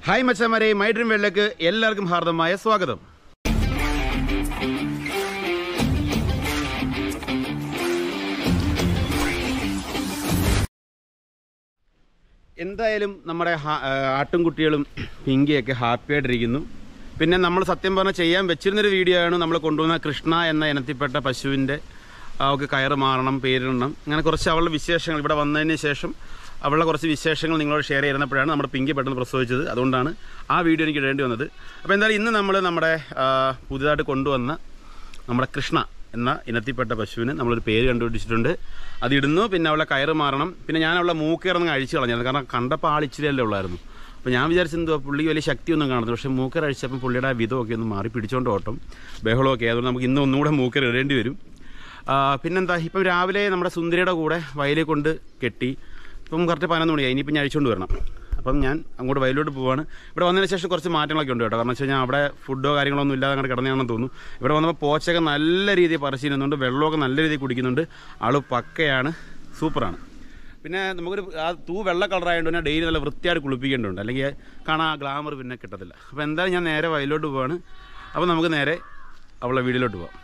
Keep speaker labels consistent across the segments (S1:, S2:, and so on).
S1: Hi മച്ചമാരെ my dream വേൾഡിലേക്ക് എല്ലാവർക്കും ഹാർദമായ സ്വാഗതം എന്തായാലും നമ്മുടെ ഹാ- ആ, ആട്ടുംകുട്ടികളും പിങ്കിയൊക്കെ ഹാപ്പി ആയിട്ടിരിക്കുന്നു പിന്നെ നമ്മൾ സത്യം പറഞ്ഞാൽ ചെയ്യാൻ വെച്ചിരുന്നൊരു വീഡിയോ ആണ് നമ്മൾ കൊണ്ടുവന്ന കൃഷ്ണ എന്ന ഇനത്തിൽപ്പെട്ട പശുവിൻ്റെ അവൾക്ക് കയറ് മാറണം പേരിടണം അങ്ങനെ കുറച്ച് അവളുടെ വിശേഷങ്ങൾ ഇവിടെ വന്നതിന് ശേഷം അവളുടെ കുറച്ച് വിശേഷങ്ങൾ നിങ്ങളോട് ഷെയർ ചെയ്യുന്നപ്പോഴാണ് നമ്മുടെ പിങ്കി പെട്ടെന്ന് പ്രസവിച്ചത് അതുകൊണ്ടാണ് ആ വീഡിയോ എനിക്ക് ഇടേണ്ടി വന്നത് അപ്പോൾ എന്തായാലും ഇന്ന് നമ്മൾ നമ്മുടെ ആ, പുതിയതായിട്ട് കൊണ്ടുവന്ന നമ്മുടെ കൃഷ്ണ എന്ന ഇനത്തിൽപ്പെട്ട പശുവിന് നമ്മളൊരു പേര് കണ്ടുപിടിച്ചിട്ടുണ്ട് അതിടുന്നു പിന്നെ അവളെ കയറ് മാറണം പിന്നെ ഞാൻ അവളെ മൂക്കേറന്ന് അഴിച്ചു കളഞ്ഞത് കാരണം കണ്ടപ്പോൾ ആൾ ഇച്ചിരിയല്ലേ ഉള്ളായിരുന്നു അപ്പോൾ ഞാൻ വിചാരിച്ചത് എന്തുവാ പുള്ളി വലിയ ശക്തിയൊന്നും കാണുന്നില്ല പക്ഷേ മൂക്കർ അഴിച്ചപ്പം പുള്ളിയുടെ ആ വിധമൊക്കെ ഒന്ന് മാറി പിടിച്ചോണ്ട് ഓട്ടം ബഹളമൊക്കെ അതുകൊണ്ട് നമുക്ക് ഇന്ന് ഒന്നുകൂടെ മൂക്കർ ഇടേണ്ടി വരും ആ, പിന്നെന്താ ഇപ്പം രാവിലെ നമ്മുടെ സുന്ദരിയുടെ കൂടെ വയലിൽ കൊണ്ട് കെട്ടി ഇപ്പം കറക്റ്റ് പതിനൊന്ന് മണിയായി ഇനിയിപ്പം ഞാൻ അഴിച്ചുകൊണ്ട് വരണം അപ്പം ഞാൻ അങ്ങോട്ട് വയലിലോട്ട് പോവാണ് ഇവിടെ വന്നതിന് ശേഷം കുറച്ച് മാറ്റങ്ങളൊക്കെ ഉണ്ട് കേട്ടോ കാരണം വെച്ച് കഴിഞ്ഞാൽ അവിടെ ഫുഡോ കാര്യങ്ങളോ ഒന്നും ഇല്ലാതെ അങ്ങോട്ട് കിടന്നാണെന്ന് തോന്നുന്നു ഇവിടെ വന്നപ്പോൾ പോച്ചൊക്കെ നല്ല രീതിയിൽ പറിച്ചിരുന്നുണ്ട് വെള്ളമൊക്കെ നല്ല രീതിയിൽ കുടിക്കുന്നുണ്ട് ആള് പക്കയാണ് സൂപ്പറാണ് പിന്നെ നമുക്കൊരു ആ തൂ വെള്ള കളറായതുകൊണ്ട് തന്നെ ഡെയിലി നല്ല വൃത്തിയായിട്ട് കുളിപ്പിക്കേണ്ടതുണ്ട് അല്ലെങ്കിൽ കാണാൻ ആ ഗ്ലാമർ പിന്നെ കിട്ടത്തില്ല അപ്പോൾ എന്തായാലും ഞാൻ നേരെ വയലിലോട്ട് പോവാണ് അപ്പോൾ നമുക്ക് നേരെ അവളെ വീട്ടിലോട്ട് പോവാം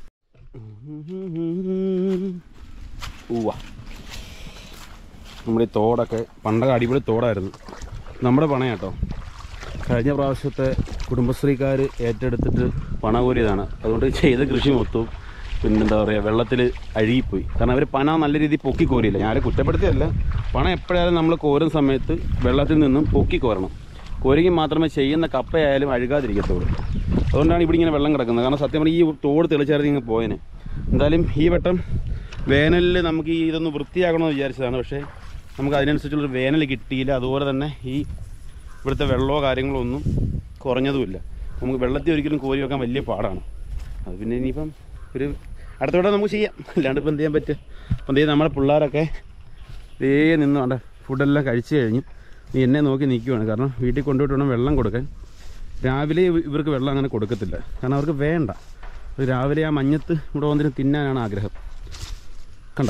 S1: ഉവ്വ നമ്മുടെ ഈ തോടൊക്കെ പണ്ടൊക്കെ അടിപൊളി തോടായിരുന്നു നമ്മുടെ പണ കേട്ടോ കഴിഞ്ഞ പ്രാവശ്യത്തെ കുടുംബശ്രീക്കാർ ഏറ്റെടുത്തിട്ട് പണ കോരിയതാണ് അതുകൊണ്ട് ചെയ്ത കൃഷി മൊത്തവും പിന്നെന്താ പറയുക വെള്ളത്തിൽ അഴുകിപ്പോയി കാരണം അവർ പന നല്ല രീതിയിൽ പൊക്കി കോരിയില്ല ഞാൻ ആരെ കുറ്റപ്പെടുത്തിയല്ല പണം എപ്പോഴായാലും നമ്മൾ കോരുന്ന സമയത്ത് വെള്ളത്തിൽ നിന്നും പൊക്കി കോരണം കോരിക്കും മാത്രമേ ചെയ്യുന്ന കപ്പയായാലും അഴുകാതിരിക്കത്തുള്ളൂ അതുകൊണ്ടാണ് ഇവിടെ ഇങ്ങനെ വെള്ളം കിടക്കുന്നത് കാരണം സത്യം പറഞ്ഞാൽ ഈ തോട് തെളിച്ചായിരുന്നു ഇങ്ങനെ പോയേനെ എന്തായാലും ഈ വട്ടം വേനലിൽ നമുക്ക് ഈ ഇതൊന്ന് വൃത്തിയാക്കണമെന്ന് വിചാരിച്ചതാണ് പക്ഷേ നമുക്ക് അതിനനുസരിച്ചുള്ളൊരു വേനൽ കിട്ടിയില്ല അതുപോലെ തന്നെ ഈ ഇവിടുത്തെ വെള്ളമോ കാര്യങ്ങളോ ഒന്നും കുറഞ്ഞതുമില്ല നമുക്ക് വെള്ളത്തിൽ ഒരിക്കലും കോരി വെക്കാൻ വലിയ പാടാണ് അത് പിന്നെ ഇനിയിപ്പം ഒരു അടുത്ത വട്ടം നമുക്ക് ചെയ്യാം അല്ലാണ്ട് ഇപ്പം എന്ത് ചെയ്യാൻ പറ്റുക അപ്പം എന്ത് ചെയ്യും നമ്മുടെ പിള്ളേരൊക്കെ ദേ നിന്ന് വേണ്ട ഫുഡെല്ലാം കഴിച്ചു കഴിഞ്ഞു നീ എന്നെ നോക്കി നിൽക്കുവാണ് കാരണം വീട്ടിൽ കൊണ്ടുപോയിട്ട് വേണം വെള്ളം കൊടുക്കാൻ രാവിലെ ഇവ- ഇവർക്ക് വെള്ളം അങ്ങനെ കൊടുക്കത്തില്ല കാരണം അവർക്ക് വേണ്ട ഒരു രാവിലെ ആ മഞ്ഞത്ത് ഇവിടെ വന്നിട്ട് തിന്നാനാണ് ആഗ്രഹം കണ്ട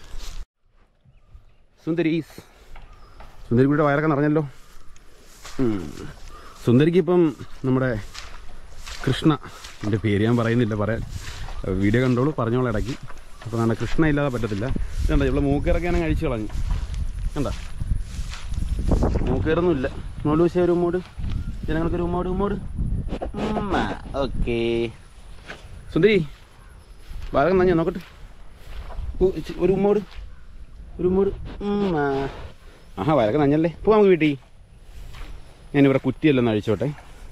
S1: സുന്ദരീസ് സുന്ദരിക്കുട്ടിയുടെ വയറൊക്കെ നിറഞ്ഞല്ലോ ഉം. സുന്ദരിക്ക് ഇപ്പം നമ്മുടെ കൃഷ്ണ എൻ്റെ പേര് ഞാൻ പറയുന്നില്ല പറയാൻ വീഡിയോ കണ്ടോളൂ പറഞ്ഞോളൂ ഇടയ്ക്ക് അപ്പോൾ നമ്മുടെ കൃഷ്ണ ഇല്ലാതെ പറ്റത്തില്ല കണ്ട ഇവിടെ മൂക്കേറൊക്കെയാണ് കഴിച്ചു കളഞ്ഞു കണ്ട മൂക്കേറൊന്നും ഇല്ല മോള് പക്ഷേ ഒരു ഉമ്മോട് ജനങ്ങൾക്കൊരു ഉമ്മോട് ഉമ്മോട് ഓക്കേ സുന്ദരി ഭാഗം നഞ്ഞ നോക്കട്ടെ ഉ, ഇച്ചി- ഒരു ഉമ്മോട് ഒരു ഉമ്മോട് ഉമ്മ. ആഹാ വരക്കെ നഞ്ഞല്ലേ പോ നമുക്ക് വീട്ടിൽ ഞാനിവിടെ കുറ്റിയെല്ലാം ഒന്ന് അഴിച്ചോട്ടെ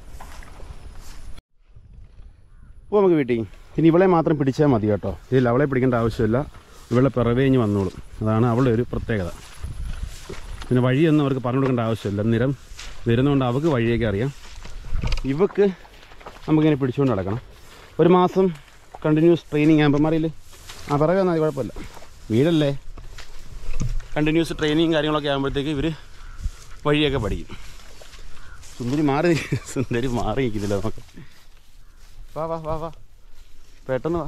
S1: പോ നമുക്ക് വീട്ടിൽ ഇനി ഇവളെ മാത്രം പിടിച്ചാൽ മതി കേട്ടോ ഇതിൽ അവളെ പിടിക്കേണ്ട ആവശ്യമില്ല ഇവളെ പിറവേഞ്ഞ് വന്നോളും അതാണ് അവളുടെ ഒരു പ്രത്യേകത പിന്നെ വഴിയൊന്നും അവർക്ക് പറഞ്ഞു കൊടുക്കേണ്ട ആവശ്യമില്ല നിരം വരുന്നതുകൊണ്ട് അവൾക്ക് വഴിയൊക്കെ അറിയാം ഇവക്ക് നമുക്കിങ്ങനെ പിടിച്ചുകൊണ്ട് നടക്കണം ഒരു മാസം കണ്ടിന്യൂസ് ട്രെയിനിങ് ആകുമ്പോൾ അറിയില്ലേ ആ പിറകെ വന്നാൽ മതി കുഴപ്പമില്ല വീടല്ലേ കണ്ടിന്യൂസ് ട്രെയിനിങ് കാര്യങ്ങളൊക്കെ ആകുമ്പോഴത്തേക്ക് ഇവർ വഴിയൊക്കെ പഠിക്കും സുന്ദരി മാറി നിൽക്ക്. സുന്ദരി മാറി നിൽക്കുന്നില്ല നമുക്ക് വാ വാ വാ വാ പെട്ടെന്ന് വാ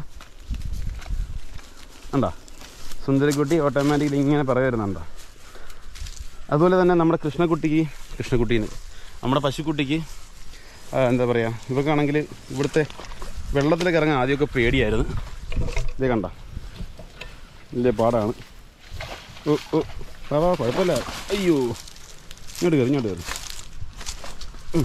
S1: ഉണ്ടോ സുന്ദരിക്കുട്ടി ഓട്ടോമാറ്റിക്കലി ഇങ്ങനെ പിറകെ വരുന്നുണ്ടോ അതുപോലെ തന്നെ നമ്മുടെ കൃഷ്ണക്കുട്ടിക്ക് കൃഷ്ണക്കുട്ടീന് നമ്മുടെ പശുക്കുട്ടിക്ക് ആ, എന്താ പറയുക ഇവക്കാണെങ്കിൽ ഇവിടുത്തെ വെള്ളത്തിലേക്ക് ഇറങ്ങാൻ ആദ്യമൊക്കെ പേടിയായിരുന്നു ഇതേ കണ്ട വലിയ പാടാണ് ഓ ഓ വാ വാ കുഴപ്പമില്ല അയ്യോ ഇങ്ങോട്ട് കയറി ഇങ്ങോട്ട് കയറി ഉം.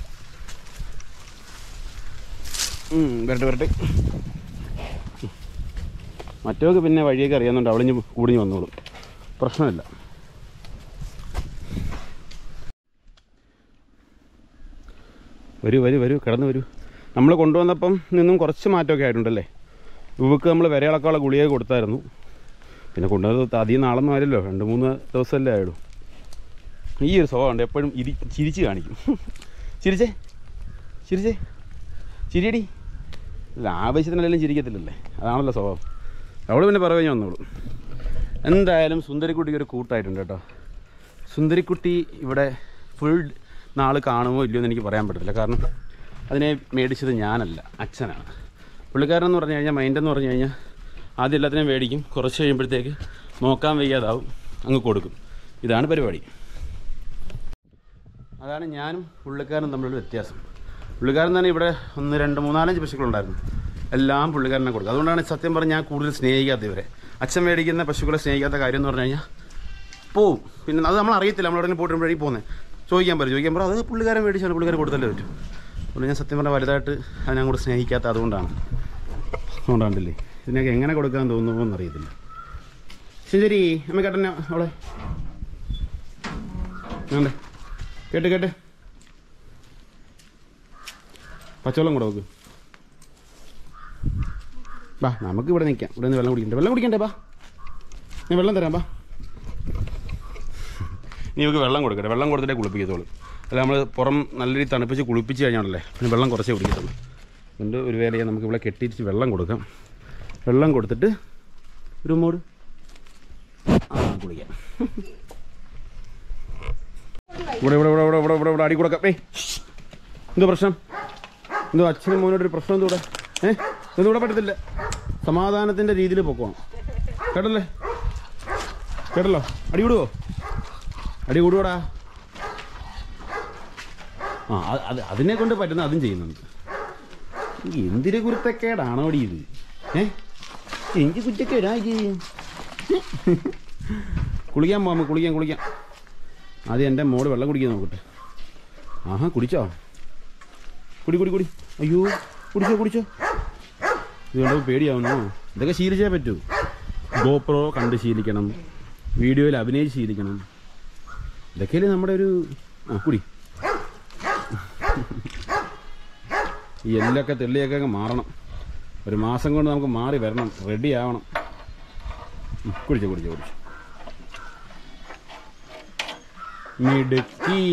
S1: ഉം, വരട്ടെ വരട്ടെ ഉം. മറ്റവർക്ക് പിന്നെ വഴിയൊക്കെ അറിയാവുന്നതുകൊണ്ട് അവളിഞ്ഞ് കൂടിഞ്ഞ് വന്നോളും പ്രശ്നമില്ല വരൂ വരൂ വരൂ കിടന്ന് വരൂ നമ്മൾ കൊണ്ടുവന്നപ്പം നിന്നും കുറച്ച് മാറ്റമൊക്കെ ആയിട്ടുണ്ടല്ലേ ഇവക്ക് നമ്മൾ വിരയിളക്കാനുള്ള ഗുളിക കൊടുത്തായിരുന്നു പിന്നെ കൊണ്ടുവന്നത് അധികം നാളൊന്നും ആയില്ലല്ലോ രണ്ട് മൂന്ന് ദിവസമല്ലേ ആയുള്ളൂ ഈ ഒരു സ്വഭാവമുണ്ട് എപ്പോഴും ഇരി ചിരിച്ച് കാണിക്കും ചിരിച്ചേ ചിരിച്ചേ ചിരിയടി അല്ല ആവശ്യത്തിനെല്ലാം ചിരിക്കത്തില്ലല്ലേ അതാണല്ലോ സ്വഭാവം അവൾ പിന്നെ പറഞ്ഞു വന്നോളൂ എന്തായാലും സുന്ദരിക്കുട്ടിക്ക് ഒരു കൂട്ടായിട്ടുണ്ട് കേട്ടോ സുന്ദരിക്കുട്ടി ഇവിടെ ഫുൾ നാൾ കാണുമോ ഇല്ലയോ എന്ന് എനിക്ക് പറയാൻ പറ്റത്തില്ല കാരണം അതിനെ മേടിച്ചത് ഞാനല്ല അച്ഛനാണ് പുള്ളിക്കാരൻ എന്ന് പറഞ്ഞു കഴിഞ്ഞാൽ മൈൻഡ് എന്ന് പറഞ്ഞു കഴിഞ്ഞാൽ ആദ്യം എല്ലാത്തിനെയും മേടിക്കും കുറച്ച് കഴിയുമ്പോഴത്തേക്ക് നോക്കാൻ വയ്യാതാവും അങ്ങ് കൊടുക്കും ഇതാണ് പരിപാടി അതാണ് ഞാനും പുള്ളിക്കാരനും തമ്മിലുള്ള വ്യത്യാസം പുള്ളിക്കാരൻ തന്നെ ഇവിടെ ഒന്ന് രണ്ട് മൂന്നാലഞ്ച് പശുക്കളുണ്ടായിരുന്നു എല്ലാം പുള്ളിക്കാരനെ കൊടുക്കും അതുകൊണ്ടാണ് സത്യം പറഞ്ഞാൽ ഞാൻ കൂടുതൽ സ്നേഹിക്കാത്ത ഇവരെ അച്ഛൻ മേടിക്കുന്ന പശുക്കളെ സ്നേഹിക്കാത്ത കാര്യം എന്ന് പറഞ്ഞു കഴിഞ്ഞാൽ പോവും പിന്നെ അത് നമ്മൾ അറിയത്തില്ല നമ്മൾ ഉടനെ പോയിട്ട് വഴി പോകുന്നത് ചോദിക്കാൻ പറ്റും ചോദിക്കാൻ പറയും അത് പുള്ളിക്കാരൻ മേടിച്ചാൽ പുള്ളിക്കാരൻ കൊടുത്തല്ലേ പറ്റും അതുകൊണ്ട് ഞാൻ സത്യം പറഞ്ഞാൽ വലുതായിട്ട് അതിനെ അങ്ങോട്ട് സ്നേഹിക്കാത്ത അതുകൊണ്ടാണ് അതുകൊണ്ടാണ്ടല്ലേ ഇതിനൊക്കെ എങ്ങനെ കൊടുക്കാൻ തോന്നുമോ എന്നറിയത്തില്ല ശരി അമ്മ കേട്ടെന്നെ അവളെ വേണ്ടേ കേട്ട് കേട്ട് പച്ചവെള്ളം കൂടെ നോക്ക് ബാ നമുക്ക് ഇവിടെ നിൽക്കാം ഇവിടെ നിന്ന് വെള്ളം കുടിക്കണ്ടേ വെള്ളം കുടിക്കണ്ടേ ബാ ഞാൻ വെള്ളം തരാം ബാ നീ നമുക്ക് വെള്ളം കൊടുക്കട്ടെ വെള്ളം കൊടുത്തിട്ടേ കുളിപ്പിക്കത്തുള്ളൂ അല്ല നമ്മൾ പുറം നല്ല രീതിയിൽ തണുപ്പിച്ച് കുളിപ്പിച്ച് കഴിഞ്ഞാണല്ലേ പിന്നെ വെള്ളം കുറച്ചേ കുടിക്കത്തുള്ളൂ അതുകൊണ്ട് ഒരു വേലയെ നമുക്ക് ഇവിടെ കെട്ടിയിട്ട് വെള്ളം കൊടുക്കാം വെള്ളം കൊടുത്തിട്ട് ഒരു മോട് ആ കുളിക്കാം ഇവിടെ ഇവിടെ ഇവിടെ ഇവിടെ ഇവിടെ ഇവിടെ ഇവിടെ അടി കൊടുക്കാം ഏയ് എന്തോ പ്രശ്നം എന്തോ അച്ഛനും മോനോടൊരു പ്രശ്നം എന്തോ ഇവിടെ ഏ ഇതൊന്നും ഇവിടെ പറ്റത്തില്ല സമാധാനത്തിൻ്റെ രീതിയിൽ പൊക്കോണം കേട്ടല്ലേ കേട്ടല്ലോ അടി കൂടുവോ അടി കൂടുവോടാ ആ അത് അത് അതിനെ കൊണ്ട് പറ്റുന്ന അതും ചെയ്യുന്നുണ്ട് ഈ എന്തിന് കുരുത്തക്കേടാണോ അടി ഇത് ഏ എനിക്ക് കുറ്റക്കേടാ ഇത് കുളിക്കാൻ പോകാം കുളിക്കാം കുളിക്കാം ആദ്യം എൻ്റെ മോള് വെള്ളം കുടിക്കാൻ നോക്കട്ടെ ആഹാ കുടിച്ചോ കുടി കുടി കുടി അയ്യോ കുടിച്ചോ കുടിച്ചോ ഇത് കണ്ടപ്പോൾ പേടിയാവുന്നു ഇതൊക്കെ ശീലിച്ചേ പറ്റൂ ഗോപ്രോ കണ്ട് ശീലിക്കണം വീഡിയോയിൽ അഭിനയിച്ച് ശീലിക്കണം ഇതൊക്കെയല്ലേ നമ്മുടെ ഒരു ആ കുടി ഈ എല്ലൊക്കെ തെള്ളിയൊക്കെ അങ്ങ് മാറണം ഒരു മാസം കൊണ്ട് നമുക്ക് മാറി വരണം റെഡി ആവണം ഉം, കുടിച്ചോ കുടിച്ചോ കുടിച്ചോ മിടുക്കി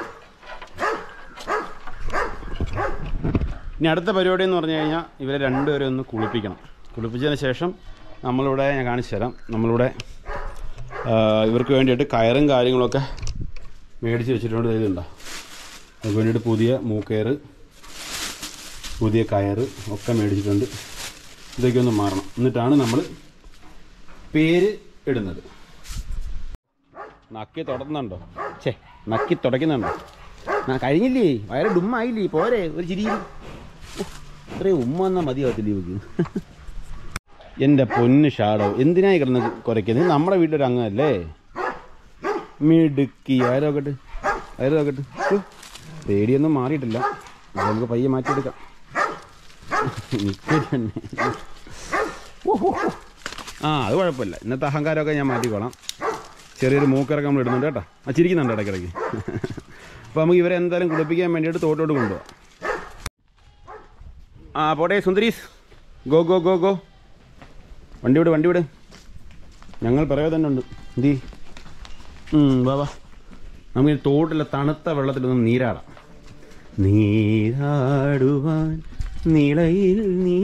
S1: ഇനി അടുത്ത പരിപാടി എന്ന് പറഞ്ഞു കഴിഞ്ഞാൽ ഇവരെ രണ്ടുപേരും ഒന്ന് കുളിപ്പിക്കണം കുളിപ്പിച്ചതിന് ശേഷം നമ്മളിവിടെ ഞാൻ കാണിച്ചു തരാം നമ്മളിവിടെ ആ, ഇവർക്ക് വേണ്ടിയിട്ട് കയറും കാര്യങ്ങളൊക്കെ മേടിച്ച് വെച്ചിട്ടുണ്ട് ഇതുണ്ടോ അതിന് വേണ്ടിയിട്ട് പുതിയ മൂക്കയറ് പുതിയ കയറ് ഒക്കെ മേടിച്ചിട്ടുണ്ട് ഇതൊക്കെ ഒന്ന് മാറണം എന്നിട്ടാണ് നമ്മൾ പേര് ഇടുന്നത് നക്കി തുടക്കുന്നുണ്ടോ ഛേ നക്കി തുടയ്ക്കുന്നുണ്ടോ ആ കഴിഞ്ഞില്ലേ വയറ് ഡുമ്മായില്ലേ പോരെ ഒരു ചിരി ഇത്രയും ഉമ്മ എന്നാൽ മതിയാവത്തില്ല ഇവക്ക് എൻ്റെ പൊന്ന് ഷാഡോ എന്തിനായി കിടന്ന് കുറയ്ക്കുന്നത് നമ്മുടെ വീട്ടിലൊരു അംഗമല്ലേ മിടുക്കി വയറോക്കട്ട് വയറോക്കട്ട് പേടിയൊന്നും മാറിയിട്ടില്ല അത് നമുക്ക് പയ്യെ മാറ്റിയെടുക്കാം ഇത്തിരി തന്നെ ഓഹോ ആ അത് കുഴപ്പമില്ല ഇന്നത്തെ അഹങ്കാരമൊക്കെ ഞാൻ മാറ്റിക്കോളാം ചെറിയൊരു മൂക്കിറക്കം നമ്മൾ ഇടുന്നുണ്ട് കേട്ടോ ആ ചിരിക്കുന്നുണ്ട് ഇടയ്ക്കിടയ്ക്ക് അപ്പോൾ നമുക്ക് ഇവരെ എന്തായാലും കുളിപ്പിക്കാൻ വേണ്ടിയിട്ട് തോട്ടോട്ട് കൊണ്ടുപോകാം ആ പോട്ടെ സുന്ദരീസ് ഗോ ഗോ ഗോ ഗോ വണ്ടി വിട് വണ്ടി വിട് ഞങ്ങൾ പിറകെ തന്നെ ഉണ്ട് എന്തി വാ വാ നമുക്ക് ഈ തോട്ടിലെ തണുത്ത വെള്ളത്തിലൊന്ന് നീരാടാം നീരാടുവാൻ നിളയിൽ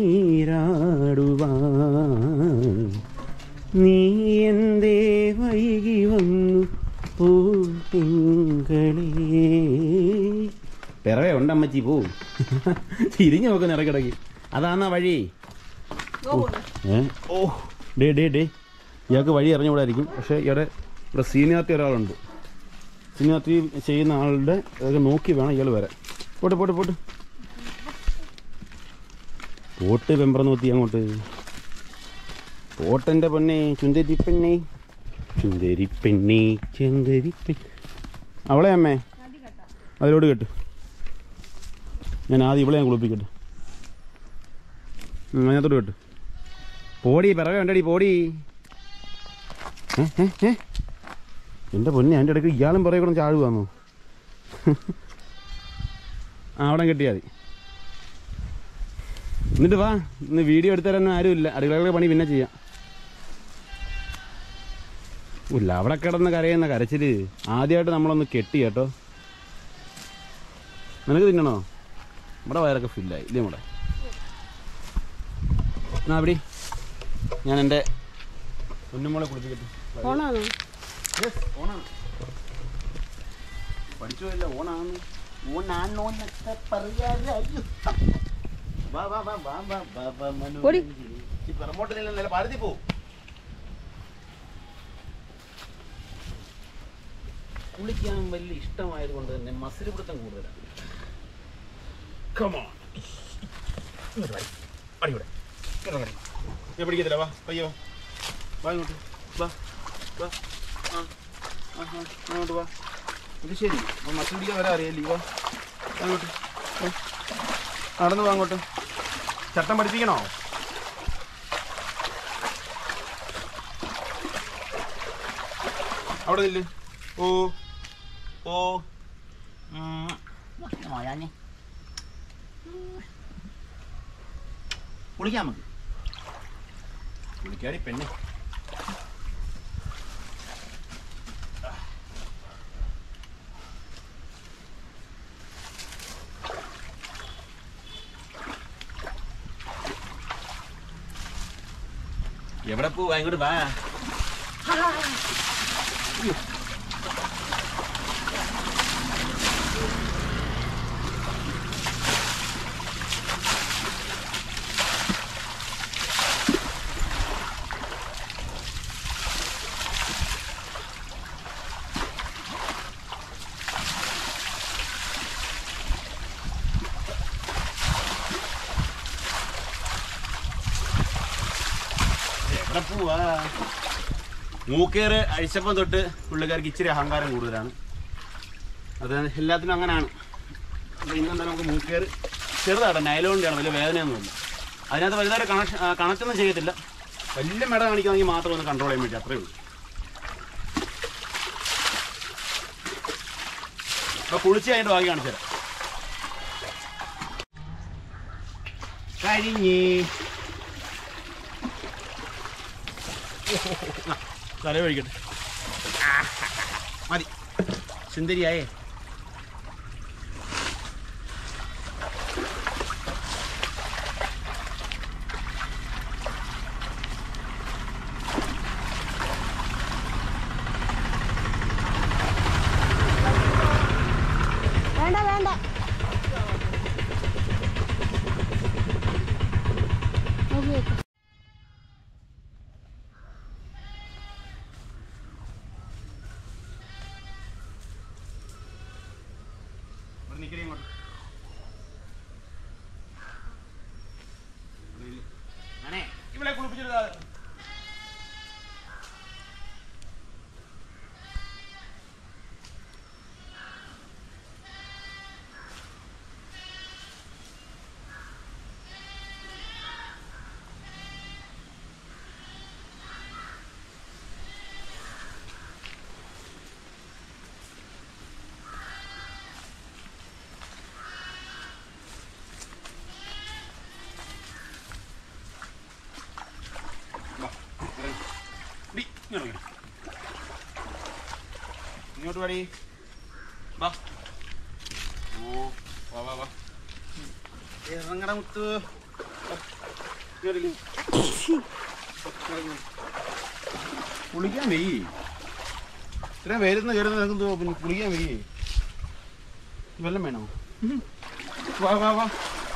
S1: നീരാടുവാൻ നീ എന്തേ വൈകി വന്നു ഓ തിങ്കളേ പിറവേ ഉണ്ട് അമ്മച്ചി പോ തിരിഞ്ഞു നോക്കുന്ന ഇടയ്ക്കിടയ്ക്ക് അതാന്നാ വഴി ഏ ഓ ഡേ ഡേ ഡേ ഇയാൾക്ക് വഴി അറിഞ്ഞുകൂടായിരിക്കും പക്ഷേ ഇയാടെ ഇവിടെ സീനിയാർത്തി ഒരാളുണ്ട് സീനിയാർത്തി ചെയ്യുന്ന ആളുടെ അതൊക്കെ നോക്കി വേണം ഇയാൾ വരാൻ പോട്ടെ പോട്ടെ പോട്ടെ പോട്ട് വെമ്പറന്നൂത്തി അങ്ങോട്ട് പോട്ടെൻ്റെ പൊന്നെ ചുന്തരി പെണ്ണേ ചുന്തരി പെണ്ണേ ചുന്തരി പെണ്ണെ അവളെ അമ്മേ അതിലോട് കേട്ട് ഞാൻ ആദ്യം ഇവളെ ഞാൻ കുളിപ്പിക്കട്ടെ ഉം, അതിനകത്തോട്ട് കേട്ട് പോടി പിറകെ ഉണ്ടടി പോടി ഏ, ഏ, ഏ? എൻ്റെ പൊന്നെ അതിൻ്റെ ഇടയ്ക്ക് ഇയാളും പിറകെ കൂടെ ചാടുവാന്നോ ആ അവിടെ കെട്ടിയാൽ മതി എന്നിട്ട് വാ ഇന്ന് വീഡിയോ എടുത്തരാനൊന്നും ആരുമില്ല അടുക്കളകളുടെ പണി പിന്നെ ചെയ്യാം ഇല്ല അവിടെ കിടന്ന് കരയുന്ന കരച്ചില് ആദ്യമായിട്ട് നമ്മളൊന്ന് കെട്ടി കേട്ടോ നിനക്ക് തിന്നണോ നമ്മുടെ വയറൊക്കെ ഫില്ലായി ഇല്ലേ നമ്മുടെ എന്നാ അവിടെ ഞാൻ എൻ്റെ കുഞ്ഞുമോളെ കുളിപ്പിക്കട്ടെ
S2: ഓണാണോ
S1: യെസ് ഓണാണ് പഠിച്ചതല്ല ഓണാണ് ഓണാണോന്നൊക്കെ പറയാതെ അയ്യോ. വാ വാ വാ വാ വാ വാ വാ മനു
S2: ഓടി.
S1: ഈ പെറമോട്ട് നില ഭാരതി പോ കുളിക്കാൻ വലിയ ഇഷ്ടമായത് കൊണ്ട് തന്നെ മസിൽ പിടുത്തം കൂടുതലാണ് കമോൺ അടിവിടെ ഞാൻ പിടിക്കത്തില്ല വാ പയ്യോ വാ ഇങ്ങോട്ട് വാ വാ ആ ആ ആ അങ്ങോട്ട് വാ ഇത് ശരി അപ്പോൾ മസിൽ പിടിക്കാൻ വരാൻ അറിയാല്ലേ വാ വാ അങ്ങോട്ട് വാ. നടന്നു വാ അങ്ങോട്ട് ചട്ടം പഠിപ്പിക്കണോ അവിടെ നില്ല് ഓ ഓ ഉം.
S2: മോയാനെ
S1: കുളിക്കാം നമുക്ക് കുളിക്കാടി പെണ്ണ് എവിടെ പോവാ ഇങ്ങോട്ട് വാ എവിടെ പോവാ മൂക്കേറ് അഴിച്ചപ്പം തൊട്ട് പുള്ളിക്കാർക്ക് ഇച്ചിരി അഹങ്കാരം കൂടുതലാണ് അത് എല്ലാത്തിനും അങ്ങനെയാണ് അപ്പോൾ ഇന്നെന്താ നമുക്ക് മൂക്കേറ് ചെറുതാണ് നൈലോണിൻ്റെയാണ് വലിയ വേദനയൊന്നുമില്ല അതിനകത്ത് വലുതായിട്ട് കണക്ഷൻ കണക്റ്റൊന്നും ചെയ്യത്തില്ല വലിയ മെട കാണിക്കുകയാണെങ്കിൽ മാത്രം ഒന്ന് കൺട്രോൾ ചെയ്യാൻ വേണ്ടി അത്രേ ഉള്ളൂ അപ്പോൾ കുളിച്ച് അതിൻ്റെ ബാക്കി കാണിച്ചു തരാം കഴിഞ്ഞേ തല ഒഴിക്കട്ടെ മതി സുന്ദരിയായേ
S3: വേണ്ട വേണ്ട നോക്കി വെക്ക്.
S1: ഇവിടെ നിൽക്കണേ ഇങ്ങോട്ട് ഞാനേ ഇവിടെ കുളിപ്പിച്ചിട്ട് ഡി, ഇങ്ങോട്ട് വരൂ. ഇങ്ങോട്ട് വാടി വാ ഓ വാ വാ വാ ഇറങ്ങട മുത്ത് വാ. ഇങ്ങോട്ട് ഇരിക്ക്. കുളിക്കാൻ വെയ്യേ ഇത്രയും വരുന്ന കയറുന്ന നിനക്ക് പിന്നെ കുളിക്കാൻ വെയ്യേ വെള്ളം വേണോ വാ വാ വാ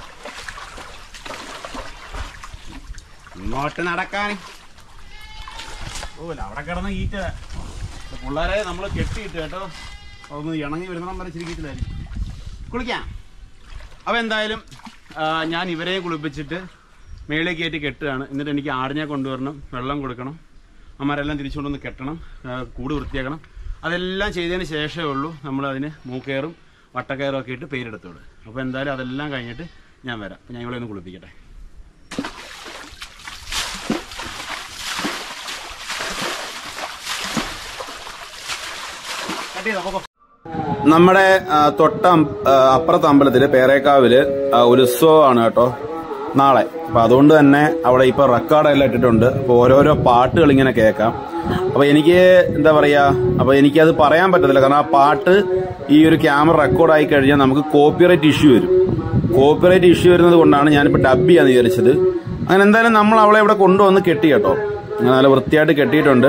S1: ഇങ്ങോട്ട് നടക്കാൻ ഓ അല്ല അവിടെ കിടന്ന ഈറ്റ പിള്ളേരെ നമ്മൾ കെട്ടിയിട്ട് കേട്ടോ ഒന്ന് ഇണങ്ങി വരുന്നിടം വരെ ചിരിക്കിട്ടില്ലായിരിക്കും കുളിക്കാം അപ്പോൾ എന്തായാലും ആ, ഞാൻ ഇവരെയും കുളിപ്പിച്ചിട്ട് മേളിലേക്ക് കയറ്റി കെട്ടുകയാണ് എന്നിട്ട് എനിക്ക് ആടിനെ കൊണ്ടുവരണം വെള്ളം കൊടുക്കണം അമ്മമാരെല്ലാം തിരിച്ചുകൊണ്ടൊന്ന് കെട്ടണം ആ, കൂട് വൃത്തിയാക്കണം അതെല്ലാം ചെയ്തതിന് ശേഷമേ ഉള്ളൂ നമ്മൾ അതിന് മൂക്കയറും വട്ടക്കയറും ഒക്കെ ഇട്ട് പേരെടുത്തോളൂ അപ്പോൾ എന്തായാലും അതെല്ലാം കഴിഞ്ഞിട്ട് ഞാൻ വരാം അപ്പോൾ ഞാൻ ഇവിടെ ഒന്ന് കുളിപ്പിക്കട്ടെ നമ്മുടെ ആ, തൊട്ട അം- ആ, അപ്പുറത്തെ അമ്പലത്തില് പേരേക്കാവില് ആ, ഉത്സവമാണ് കേട്ടോ നാളെ അപ്പൊ അതുകൊണ്ട് തന്നെ അവിടെ ഇപ്പൊ റെക്കോർഡെല്ലാം ഇട്ടിട്ടുണ്ട് അപ്പൊ ഓരോരോ പാട്ടുകൾ ഇങ്ങനെ കേൾക്കാം അപ്പൊ എനിക്ക് എന്താ പറയാ അപ്പൊ എനിക്കത് പറയാൻ പറ്റത്തില്ല കാരണം ആ പാട്ട് ഈ ഒരു ക്യാമറ റെക്കോർഡായി കഴിഞ്ഞാൽ നമുക്ക് കോപ്പിറൈറ്റ് ഇഷ്യൂ വരും കോപ്പിറൈറ്റ് ഇഷ്യൂ വരുന്നത് കൊണ്ടാണ് ഞാനിപ്പോ ഡബ് ചെയ്യാന്ന് വിചാരിച്ചത് അങ്ങനെ എന്തായാലും നമ്മൾ അവളെ ഇവിടെ കൊണ്ടുവന്ന് കെട്ടി കേട്ടോ അങ്ങനെ നല്ല വൃത്തിയായിട്ട് കെട്ടിയിട്ടുണ്ട്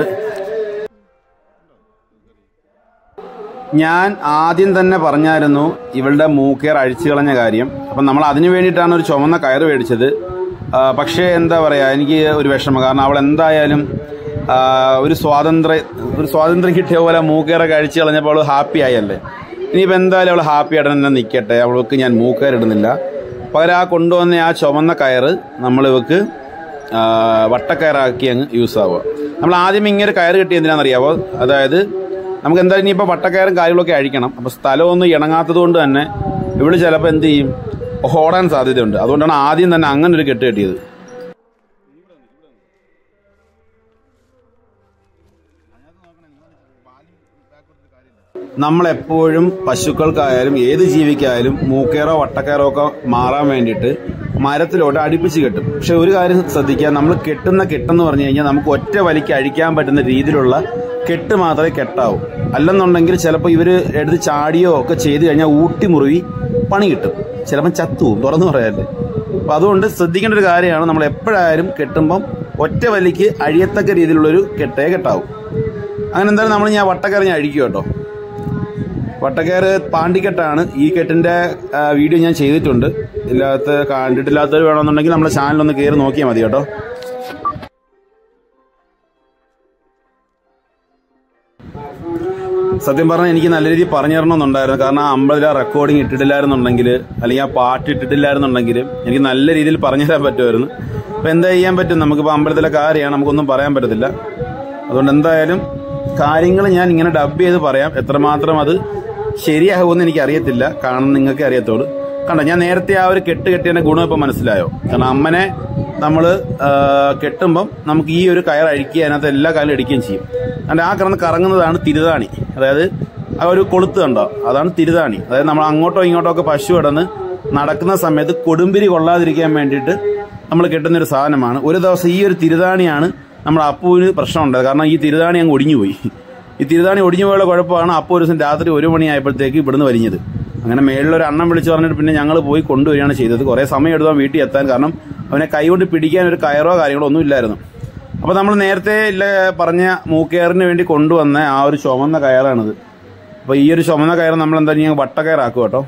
S1: ഞാൻ ആദ്യം തന്നെ പറഞ്ഞായിരുന്നു ഇവളുടെ മൂക്കേർ അഴിച്ചു കളഞ്ഞ കാര്യം അപ്പം നമ്മൾ അതിനു വേണ്ടിയിട്ടാണ് ഒരു ചുമന്ന കയറ് മേടിച്ചത് ആ, പക്ഷേ എന്താ പറയുക എനിക്ക് ഒരു വിഷമം കാരണം അവൾ എന്തായാലും ആ, ഒരു സ്വാതന്ത്ര്യ ഒരു സ്വാതന്ത്ര്യം കിട്ടിയ പോലെ മൂക്കേറെ കഴിച്ച് കളഞ്ഞപ്പോൾ അവൾ ഹാപ്പി ആയല്ലേ ഇനിയിപ്പോൾ എന്തായാലും അവൾ ഹാപ്പി ആയിട്ട് തന്നെ നിൽക്കട്ടെ അവൾക്ക് ഞാൻ മൂക്കയർ ഇടുന്നില്ല പകരം ആ കൊണ്ടുവന്ന ആ ചുമന്ന കയറ് നമ്മൾ ഇവക്ക് ആ, വട്ടക്കയറാക്കി അങ്ങ് യൂസ് ആവുക നമ്മൾ ആദ്യം ഇങ്ങനെ കയറ് കിട്ടി എന്തിനാണെന്നറിയാവോ അതായത് നമുക്ക് എന്തായാലും ഇനിയിപ്പോൾ വട്ടക്കയറും കാര്യങ്ങളൊക്കെ അഴിക്കണം അപ്പോൾ സ്ഥലമൊന്നും ഇണങ്ങാത്തത് കൊണ്ട് തന്നെ ഇവള് ചിലപ്പോൾ എന്ത് ചെയ്യും ഓടാൻ സാധ്യതയുണ്ട് അതുകൊണ്ടാണ് ആദ്യം തന്നെ അങ്ങനെ ഒരു കെട്ട് കെട്ടിയത് നമ്മളെപ്പോഴും പശുക്കൾക്കായാലും ഏത് ജീവിക്കായാലും മൂക്കേറോ വട്ടക്കയറോ ഒക്കെ മാറാൻ വേണ്ടിയിട്ട് മരത്തിലോട്ട് അടുപ്പിച്ച് കെട്ടും പക്ഷെ ഒരു കാര്യം ശ്രദ്ധിക്കുക നമ്മൾ കെട്ടുന്ന കെട്ടെന്ന് പറഞ്ഞു കഴിഞ്ഞാൽ നമുക്ക് ഒറ്റ വലിക്ക് അഴിക്കാൻ പറ്റുന്ന രീതിയിലുള്ള കെട്ട് മാത്രമേ കെട്ടാവൂ അല്ലെന്നുണ്ടെങ്കിൽ ചിലപ്പോൾ ഇവർ എടുത്ത് ചാടിയോ ഒക്കെ ചെയ്ത് കഴിഞ്ഞാൽ ഊട്ടി മുറിവി പണി കിട്ടും ചിലപ്പം ചത്തുവും തുറന്നു പറയാല്ലേ അപ്പം അതുകൊണ്ട് ശ്രദ്ധിക്കേണ്ട ഒരു കാര്യമാണ് നമ്മൾ എപ്പോഴായാലും കെട്ടുമ്പം ഒറ്റ വലിക്ക് അഴിയത്തക്ക രീതിയിലുള്ളൊരു കെട്ടേ കെട്ടാവും അങ്ങനെ എന്തായാലും നമ്മൾ ഞാൻ വട്ടക്കറിഞ്ഞ് അഴിക്കും കേട്ടോ വട്ടക്കയറ് പാണ്ടിക്കെട്ടാണ് ഈ കെട്ടിന്റെ ആ, വീഡിയോ ഞാൻ ചെയ്തിട്ടുണ്ട് ഇല്ലാത്ത കണ്ടിട്ടില്ലാത്തവർ വേണമെന്നുണ്ടെങ്കിൽ നമ്മുടെ ചാനലൊന്ന് കയറി നോക്കിയാൽ മതി കേട്ടോ സത്യം പറഞ്ഞാൽ എനിക്ക് നല്ല രീതിയിൽ പറഞ്ഞു തരണമെന്നുണ്ടായിരുന്നു കാരണം ആ അമ്പതിലെ റെക്കോർഡിംഗ് ഇട്ടിട്ടില്ലായിരുന്നുണ്ടെങ്കിൽ അല്ലെങ്കിൽ ആ പാട്ട് ഇട്ടിട്ടില്ലായിരുന്നുണ്ടെങ്കിൽ എനിക്ക് നല്ല രീതിയിൽ പറഞ്ഞു തരാൻ പറ്റുമായിരുന്നു അപ്പം എന്താ ചെയ്യാൻ പറ്റും നമുക്കിപ്പോൾ അമ്പലത്തിലെ കാര്യമാണ് നമുക്കൊന്നും പറയാൻ പറ്റത്തില്ല അതുകൊണ്ട് എന്തായാലും കാര്യങ്ങൾ ഞാൻ ഇങ്ങനെ ഡബ് ചെയ്ത് പറയാം എത്രമാത്രം അത് ശരിയാകുമെന്ന് എനിക്ക് അറിയത്തില്ല കാണുന്ന നിങ്ങൾക്ക് അറിയത്തുള്ളൂ കണ്ടോ ഞാൻ നേരത്തെ ആ ഒരു കെട്ട് കെട്ടിയതിന്റെ ഗുണം ഇപ്പം മനസ്സിലായോ കാരണം അമ്മനെ നമ്മൾ കെട്ടുമ്പം നമുക്ക് ഈ ഒരു കയർ അഴിക്കുക അതിനകത്ത് എല്ലാ കാലും ഇടിക്കുകയും ചെയ്യും അതുകൊണ്ട് ആ കിടന്ന് കറങ്ങുന്നതാണ് തിരുതാണി അതായത് ആ ഒരു കൊളുത്ത് കണ്ടോ അതാണ് തിരുതാണി അതായത് നമ്മൾ അങ്ങോട്ടോ ഇങ്ങോട്ടോ ഒക്കെ പശു കിടന്ന് നടക്കുന്ന സമയത്ത് കൊടുമ്പിരി കൊള്ളാതിരിക്കാൻ വേണ്ടിയിട്ട് നമ്മൾ കെട്ടുന്ന ഒരു സാധനമാണ് ഒരു ദിവസം ഈ ഒരു തിരുതാണിയാണ് നമ്മുടെ അപ്പുവിന് പ്രശ്നമുണ്ടായത് കാരണം ഈ തിരുതാണി അങ്ങ് ഒടിഞ്ഞുപോയി ഈ തിരുതാണി ഒടിഞ്ഞു പോയുള്ള കുഴപ്പമാണ് അപ്പു ഒരു ദിവസം രാത്രി ഒരു മണിയായപ്പോഴത്തേക്ക് ഇവിടുന്ന് വലിഞ്ഞത് അങ്ങനെ മേളിലൊരു അണ്ണം വിളിച്ചു പറഞ്ഞിട്ട് പിന്നെ ഞങ്ങൾ പോയി കൊണ്ടുവരികയാണ് ചെയ്തത് കുറേ സമയം എടുത്താൽ വീട്ടിൽ എത്താൻ കാരണം അവനെ കൈകൊണ്ട് പിടിക്കാൻ ഒരു കയറോ കാര്യങ്ങളോ ഒന്നും ഇല്ലായിരുന്നു അപ്പോൾ നമ്മൾ നേരത്തെ ഇല്ല പറഞ്ഞ മൂക്കയറിന് വേണ്ടി കൊണ്ടുവന്ന ആ ഒരു ചുമന്ന കയറാണിത് അപ്പോൾ ഈ ഒരു ചുമന്ന കയർ നമ്മൾ എന്താ ഞങ്ങൾ വട്ടക്കയറാക്കും കേട്ടോ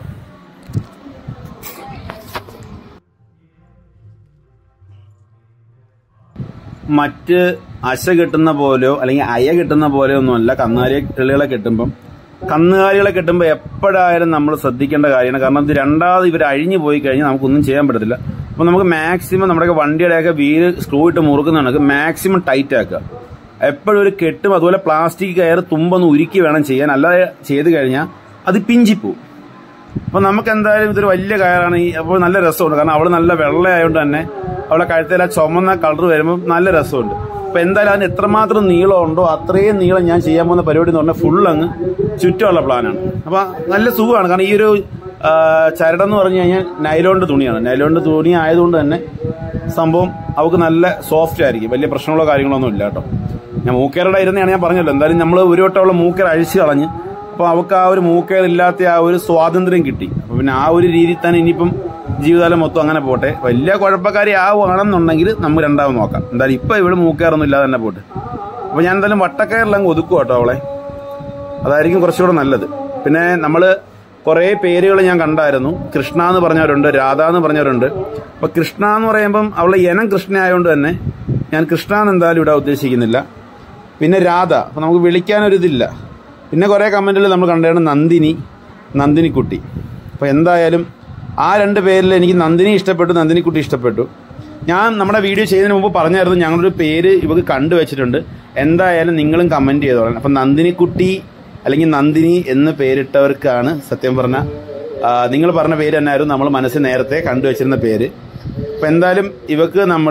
S1: മറ്റ് അശ കെട്ടുന്ന പോലെയോ അല്ലെങ്കിൽ അയ കെട്ടുന്ന പോലെയോ ഒന്നുമല്ല കന്നുകാലി കിളികളെ കെട്ടുമ്പം കന്നുകാലികളെ കെട്ടുമ്പോൾ എപ്പോഴായാലും നമ്മൾ ശ്രദ്ധിക്കേണ്ട കാര്യമാണ് കാരണം ഇത് രണ്ടാമത് ഇവർ അഴിഞ്ഞു പോയി കഴിഞ്ഞാൽ നമുക്കൊന്നും ചെയ്യാൻ പറ്റത്തില്ല അപ്പോൾ നമുക്ക് മാക്സിമം നമ്മുടെ വണ്ടിയുടെയൊക്കെ വീല് സ്ക്രൂ ഇട്ട് മുറുക്കുന്ന കണക്ക് മാക്സിമം ടൈറ്റ് ആക്കുക എപ്പോഴും ഒരു കെട്ടും അതുപോലെ പ്ലാസ്റ്റിക് കയർ തുമ്പൊന്ന് ഉരുക്കി വേണം ചെയ്യാൻ അല്ലാതെ ചെയ്ത് കഴിഞ്ഞാൽ അത് പിഞ്ചിപ്പോവും അപ്പൊ നമുക്ക് എന്തായാലും ഇതൊരു വലിയ കയറാണ് ഈ അപ്പോൾ നല്ല രസമുണ്ട് കാരണം അവള് നല്ല വെള്ളയായതുകൊണ്ട് തന്നെ അവളെ കഴുത്തിൽ ആ ചുമന്ന കളർ വരുമ്പോൾ നല്ല രസമുണ്ട് അപ്പൊ എന്തായാലും അതിന് എത്രമാത്രം നീളം ഉണ്ടോ അത്രയും നീളം ഞാൻ ചെയ്യാൻ പോകുന്ന പരിപാടി എന്ന് പറഞ്ഞാൽ ഫുൾ അങ്ങ് ചുറ്റുമുള്ള പ്ലാനാണ് അപ്പൊ നല്ല സുഖമാണ് കാരണം ഈ ഒരു ആ, ചരടം എന്ന് പറഞ്ഞു കഴിഞ്ഞാൽ നൈലോണിന്റെ തുണിയാണ് നൈലോണിന്റെ തുണി ആയതുകൊണ്ട് തന്നെ സംഭവം അവൾക്ക് നല്ല സോഫ്റ്റ് ആയിരിക്കും വലിയ പ്രശ്നങ്ങളോ കാര്യങ്ങളോ ഒന്നും ഇല്ല കേട്ടോ ഞാൻ മൂക്കേറുടെ ഇരുന്നാണ് ഞാൻ പറഞ്ഞല്ലോ എന്തായാലും നമ്മൾ ഒരു വട്ടമുള്ള മൂക്കേർ അഴിച്ചു കളഞ്ഞ് അപ്പൊ അവൾക്ക് ആ ഒരു മൂക്കേർ ഇല്ലാത്ത ആ ഒരു സ്വാതന്ത്ര്യം കിട്ടി അപ്പൊ പിന്നെ ആ ഒരു രീതിയിൽ തന്നെ ഇനിയിപ്പം ജീവിതകാലം മൊത്തം അങ്ങനെ പോട്ടെ വലിയ കുഴപ്പക്കാരി ആവുകയാണെന്നുണ്ടെങ്കിൽ നമുക്ക് രണ്ടാമത് നോക്കാം എന്തായാലും ഇപ്പൊ ഇവിടെ മൂക്കേറൊന്നും ഇല്ലാതെ തന്നെ പോട്ടെ അപ്പൊ ഞാൻ എന്തായാലും വട്ടക്കയറിലങ്ങ് ഒതുക്കും കേട്ടോ അവളെ അതായിരിക്കും കുറച്ചുകൂടെ നല്ലത് പിന്നെ നമ്മള് കുറേ പേരുകൾ ഞാൻ കണ്ടായിരുന്നു കൃഷ്ണ എന്ന് പറഞ്ഞവരുണ്ട് രാധ എന്ന് പറഞ്ഞവരുണ്ട് അപ്പൊ കൃഷ്ണ എന്ന് പറയുമ്പം അവളെ ഇനം കൃഷ്ണ ആയതുകൊണ്ട് തന്നെ ഞാൻ കൃഷ്ണ എന്ന് എന്തായാലും ഇവിടെ ഉദ്ദേശിക്കുന്നില്ല പിന്നെ രാധ അപ്പൊ നമുക്ക് വിളിക്കാനൊരിതില്ല പിന്നെ കുറേ കമന്റുകൾ നമ്മൾ കണ്ടതാണ് നന്ദിനി നന്ദിനിക്കുട്ടി അപ്പൊ എന്തായാലും ആ രണ്ട് പേരിൽ എനിക്ക് നന്ദിനി ഇഷ്ടപ്പെട്ടു നന്ദിനിക്കുട്ടി ഇഷ്ടപ്പെട്ടു ഞാൻ നമ്മുടെ വീഡിയോ ചെയ്യുന്നതിന് മുമ്പ് പറഞ്ഞായിരുന്നു ഞങ്ങളൊരു പേര് ഇവക്ക് കണ്ടുവച്ചിട്ടുണ്ട് എന്തായാലും നിങ്ങളും കമന്റ് ചെയ്തോളാം അപ്പം നന്ദിനിക്കുട്ടി അല്ലെങ്കിൽ നന്ദിനി എന്ന് പേരിട്ടവർക്കാണ് സത്യം പറഞ്ഞ നിങ്ങൾ പറഞ്ഞ പേര് തന്നെയായിരുന്നു നമ്മൾ മനസ്സിൽ നേരത്തെ കണ്ടുവച്ചിരുന്ന പേര് അപ്പം എന്തായാലും ഇവക്ക് നമ്മൾ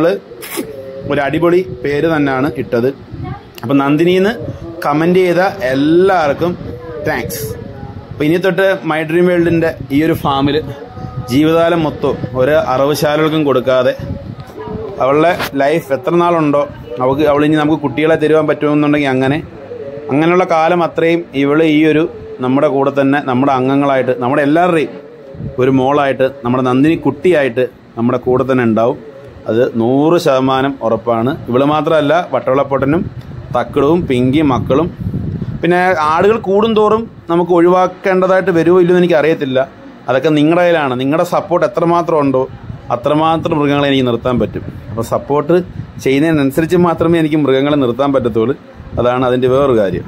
S1: ഒരു അടിപൊളി പേര് തന്നെയാണ് ഇട്ടത് അപ്പം നന്ദിനിന്ന് കമന്റ് ചെയ്ത എല്ലാവർക്കും താങ്ക്സ് അപ്പം ഇനി തൊട്ട് മൈ ഡ്രീം വേൾഡിൻ്റെ ഈ ഒരു ഫാമിൽ ജീവിതകാലം മൊത്തം ഒരു അറവുശാലകൾക്കും കൊടുക്കാതെ അവളുടെ ലൈഫ് എത്ര നാളുണ്ടോ അവൾക്ക് അവളിനി നമുക്ക് കുട്ടികളെ തരുവാൻ പറ്റുമെന്നുണ്ടെങ്കിൽ അങ്ങനെ അങ്ങനെയുള്ള കാലം അത്രയും ഇവള് ഈ ഒരു നമ്മുടെ കൂടെ തന്നെ നമ്മുടെ അംഗങ്ങളായിട്ട് നമ്മുടെ എല്ലാവരുടെയും ഒരു മോളായിട്ട് നമ്മുടെ നന്ദിനി കുട്ടിയായിട്ട് നമ്മുടെ കൂടെ തന്നെ ഉണ്ടാവും അത് നൂറ് ശതമാനം ഉറപ്പാണ് ഇവള് മാത്രമല്ല വട്ടവളപ്പൊട്ടനും തക്കിടവും പിങ്കിയും മക്കളും പിന്നെ ആളുകൾ കൂടും തോറും നമുക്ക് ഒഴിവാക്കേണ്ടതായിട്ട് വരുമോ ഇല്ലെന്ന് എനിക്ക് അറിയത്തില്ല അതൊക്കെ നിങ്ങളുടെ കയ്യിലാണ് നിങ്ങളുടെ സപ്പോർട്ട് എത്രമാത്രം ഉണ്ടോ അത്രമാത്രം മൃഗങ്ങളെ എനിക്ക് നിർത്താൻ പറ്റും അപ്പോൾ സപ്പോർട്ട് ചെയ്യുന്നതിനനുസരിച്ച് മാത്രമേ എനിക്ക് മൃഗങ്ങളെ നിർത്താൻ പറ്റത്തുള്ളൂ അതാണ് അതിൻ്റെ വേറൊരു കാര്യം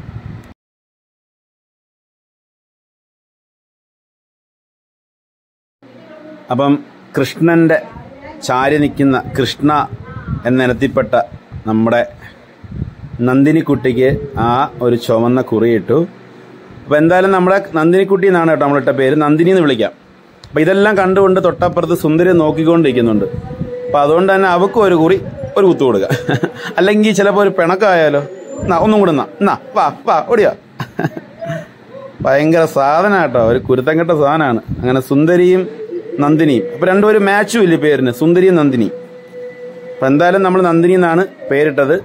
S1: അപ്പം കൃഷ്ണൻ്റെ ചാരി നിൽക്കുന്ന കൃഷ്ണ എന്നിനത്തിൽപ്പെട്ട നമ്മുടെ നന്ദിനിക്കുട്ടിക്ക് ആ ഒരു ചുവന്ന കുറിയിട്ടു അപ്പോൾ എന്തായാലും നമ്മുടെ നന്ദിനിക്കുട്ടി എന്നാണ് കേട്ടോ നമ്മളിട്ട പേര് നന്ദിനി എന്ന് വിളിക്കാം അപ്പോൾ ഇതെല്ലാം കണ്ടുകൊണ്ട് തൊട്ടപ്പുറത്ത് സുന്ദരി നോക്കിക്കൊണ്ടിരിക്കുന്നുണ്ട് അപ്പോൾ അതുകൊണ്ട് തന്നെ അവക്കും ഒരു കുറി ഒരു കുത്തു കൊടുക്കുക അല്ലെങ്കിൽ ചിലപ്പോൾ ഒരു പിണക്കമായാലോ എന്നാ ഒന്നും കൂടെ എന്നാ എന്നാ വാ വാ ഓടിയാ ഭയങ്കര സാധനം കേട്ടോ ഒരു കുരുത്തം കെട്ട സാധനമാണ് അങ്ങനെ സുന്ദരിയും നന്ദിനിയും അപ്പോൾ രണ്ടുപേരും മാച്ചും ഇല്ല പേരിന് സുന്ദരിയും നന്ദിനി അപ്പം എന്തായാലും നമ്മൾ നന്ദിനി എന്നാണ് പേരിട്ടത്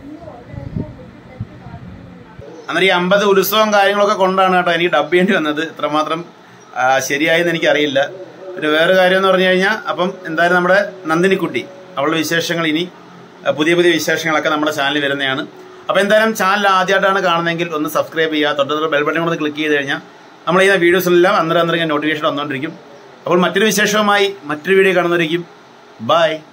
S1: അന്നേരം ഈ അമ്പത് ഉത്സവം കാര്യങ്ങളൊക്കെ കൊണ്ടാണ് കേട്ടോ എനിക്ക് ഡബ് ചെയ്യേണ്ടി വന്നത് ഇത്രമാത്രം ആ, ശരിയായെന്ന് എനിക്കറിയില്ല പിന്നെ വേറെ കാര്യം എന്ന് പറഞ്ഞു കഴിഞ്ഞാൽ അപ്പം എന്തായാലും നമ്മുടെ നന്ദിനിക്കുട്ടി അവളുടെ വിശേഷങ്ങൾ ഇനി ആ, പുതിയ പുതിയ വിശേഷങ്ങളൊക്കെ നമ്മുടെ ചാനലിൽ വരുന്നതാണ് അപ്പോൾ എന്തായാലും ചാനൽ ആദ്യമായിട്ടാണ് കാണുന്നതെങ്കിൽ ഒന്ന് സബ്സ്ക്രൈബ് ചെയ്യുക തൊട്ടടുത്ത ബെൽ ബട്ടൺ കൂടെ ക്ലിക്ക് ചെയ്ത് കഴിഞ്ഞാൽ നമ്മൾ ചെയ്യുന്ന വീഡിയോസിലെല്ലാം അന്നേരം അന്നേരം നോട്ടിഫിക്കേഷൻ വന്നുകൊണ്ടിരിക്കും അപ്പോൾ മറ്റൊരു വിശേഷവുമായി മറ്റൊരു വീഡിയോ കാണുന്നവരിക്കും ബൈ